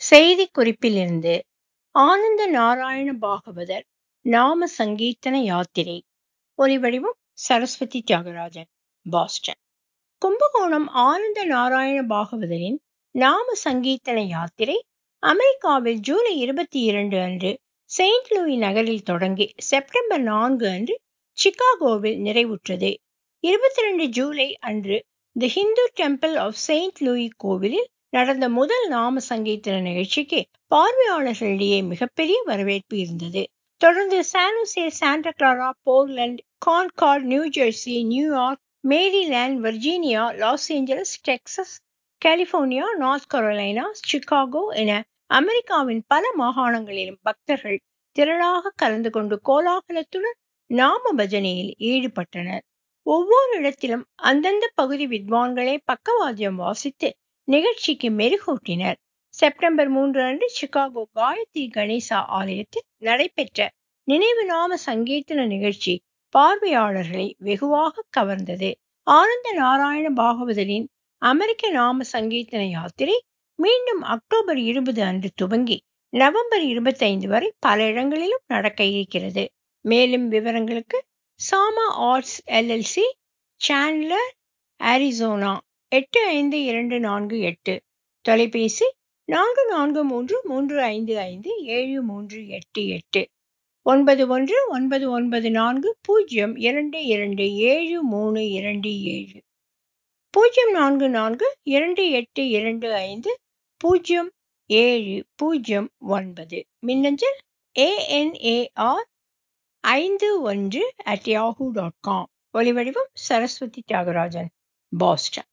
செய்தி குறிப்பிலிருந்து ஆனந்த நாராயண பாகவதர் நாம சங்கீர்த்தன யாத்திரை ஒலிவடிவம் சரஸ்வதி தியாகராஜன் பாஸ்டன் கும்பகோணம் ஆனந்த நாராயண பாகவதரின் நாம சங்கீர்த்தன யாத்திரை அமெரிக்காவில் ஜூலை இருபத்தி இரண்டு அன்று செயின்ட் லூயி நகரில் தொடங்கி செப்டம்பர் நான்கு அன்று சிகாகோவில் நிறைவுற்றது இருபத்தி ரெண்டு ஜூலை அன்று the Hindu temple of Saint Louis கோவிலில் நடந்த முதல் நாம சங்கீர்த்தன நிகழ்ச்சிக்கு பார்வையாளர்களிடையே மிகப்பெரிய வரவேற்பு இருந்தது தொடர்ந்து San Jose Santa Clara Portland Concord New Jersey New York Maryland Virginia Los Angeles Texas California North Carolina Chicago என அமெரிக்காவின் பல மாகாணங்களிலும் பக்தர்கள் திரளாக கலந்து கொண்டு கோலாகலத்துடன் நாம பஜனையில் ஈடுபட்டனர் ஒவ்வொரு இடத்திலும் அந்தந்த பகுதி வித்வான்களே பக்கவாத்தியம் வாசித்து நிகழ்ச்சிக்கு மெருகூட்டினர் செப்டம்பர் மூன்று அன்று சிகாகோ காயத்ரி கணேசா ஆலயத்தில் நடைபெற்ற நினைவு நாம சங்கீர்த்தன நிகழ்ச்சி பார்வையாளர்களை வெகுவாக கவர்ந்தது ஆனந்த நாராயண பாகவதரின் அமெரிக்க நாம சங்கீர்த்தன யாத்திரை மீண்டும் அக்டோபர் இருபது அன்று துவங்கி நவம்பர் இருபத்தைந்து வரை பல இடங்களிலும் நடக்க இருக்கிறது மேலும் விவரங்களுக்கு சாமா ஆர்ட்ஸ் எல்எல்சி சாண்ட்லர் அரிசோனா எட்டு ஐந்து இரண்டு நான்கு எட்டு தொலைபேசி நான்கு நான்கு மூன்று மூன்று ஐந்து ஐந்து ஏழு மூன்று எட்டு எட்டு ஒன்பது ஒன்று ஒன்பது ஒன்பது நான்கு பூஜ்ஜியம் இரண்டு இரண்டு ஏழு மூணு இரண்டு ஏழு பூஜ்ஜியம் நான்கு நான்கு இரண்டு எட்டு இரண்டு ஐந்து பூஜ்ஜியம் ஏழு பூஜ்ஜியம் ஒன்பது மின்னஞ்சல் ஏஎன்ஏஆர் ஐந்து ஒன்று அட் யாஹூ டாட் காம் ஒலிவடிவம் சரஸ்வதி தியாகராஜன் பாஸ்டன்